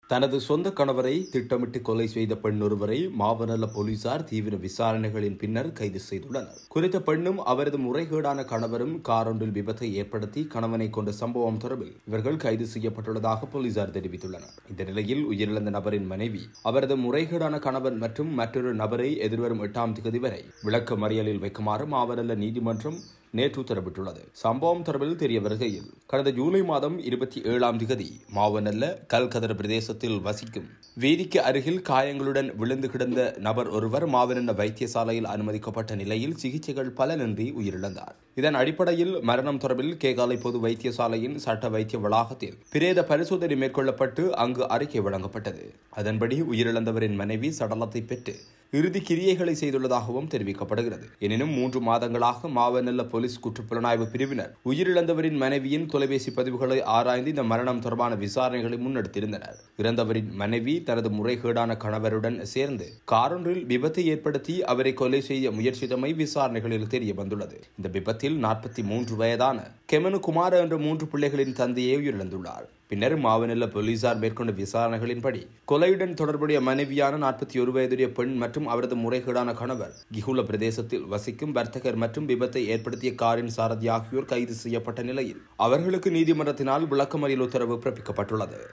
தனது சொந்த கணவரை திட்டமிட்டு கொலை செய்த பெண் ஒருவரை மாவனல்ல போலீசார் தீவிர விசாரணைகளின் பின்னர் கைது செய்துள்ளனர் குறித்த பெண்ணும் அவரது முறைகேடான கணவரும் காரொன்றில் விபத்தை ஏற்படுத்தி கணவனை கொண்ட சம்பவம் தொடர்பில் இவர்கள் கைது செய்யப்பட்டுள்ளதாக போலீசார் தெரிவித்துள்ளனர் இந்த நிலையில் உயிரிழந்த நபரின் மனைவி அவரது முறைகேடான கணவன் மற்றும் மற்றொரு நபரை எதிர்வரும் எட்டாம் தேதி வரை விளக்க மறியலில் வைக்குமாறு மாவனல்ல நீதிமன்றம் நேற்று உத்தரவிட்டுள்ளது சம்பவம் தொடர்பில் தெரிய வருகையில் கடந்த ஜூலை மாதம் இருபத்தி ஏழாம் திகதி மாவனல்ல கல்கதர் பிரதேசத்தில் வசிக்கும் வீதிக்கு அருகில் காயங்களுடன் விழுந்து கிடந்த நபர் ஒருவர் மாவனல்ல வைத்தியசாலையில் அனுமதிக்கப்பட்ட நிலையில் சிகிச்சைகள் பலனின்றி உயிரிழந்தார் இதன் அடிப்படையில் மரணம் தொடர்பில் கேகாலை பொது வைத்தியசாலையின் சட்ட வைத்திய வளாகத்தில் பிரேத பரிசோதனை மேற்கொள்ளப்பட்டு அங்கு அறிக்கை வழங்கப்பட்டது அதன்படி உயிரிழந்தவரின் மனைவி சடலத்தை பெற்று இறுதி கிரியைகளை செய்துள்ளதாகவும் தெரிவிக்கப்படுகிறது எனினும் மூன்று மாதங்களாக மாவனல்ல போலீஸ் குற்றப்புலனாய்வு பிரிவினர் உயிரிழந்தவரின் மனைவியின் தொலைபேசி பதிவுகளை ஆராய்ந்து இந்த மரணம் தொடர்பான விசாரணைகளை முன்னெடுத்திருந்தனர் இறந்தவரின் மனைவி தனது முறைகேடான கணவருடன் சேர்ந்து காரொன்றில் விபத்தை ஏற்படுத்தி அவரை கொலை செய்ய முயற்சித்தமை விசாரணைகளில் தெரிய வந்துள்ளது இந்த விபத்தில் நாற்பத்தி மூன்று வயதான கெமனு குமார என்ற மூன்று பிள்ளைகளின் தந்தையே உயிரிழந்துள்ளார் பின்னர் மாவனல்ல போலீசார் மேற்கொண்ட விசாரணைகளின்படி கொலையுடன் தொடர்புடைய மனைவியான நாற்பத்தி ஒரு வயதுடைய பெண் மற்றும் அவரது முறைகேடான கணவர் கிகுல பிரதேசத்தில் வசிக்கும் வர்த்தகர் மற்றும் விபத்தை ஏற்படுத்திய காரின் சாரதி ஆகியோர் கைது செய்யப்பட்ட நிலையில் அவர்களுக்கு நீதிமன்றத்தினால் விளக்கமறியல் உத்தரவு பிறப்பிக்கப்பட்டுள்ளது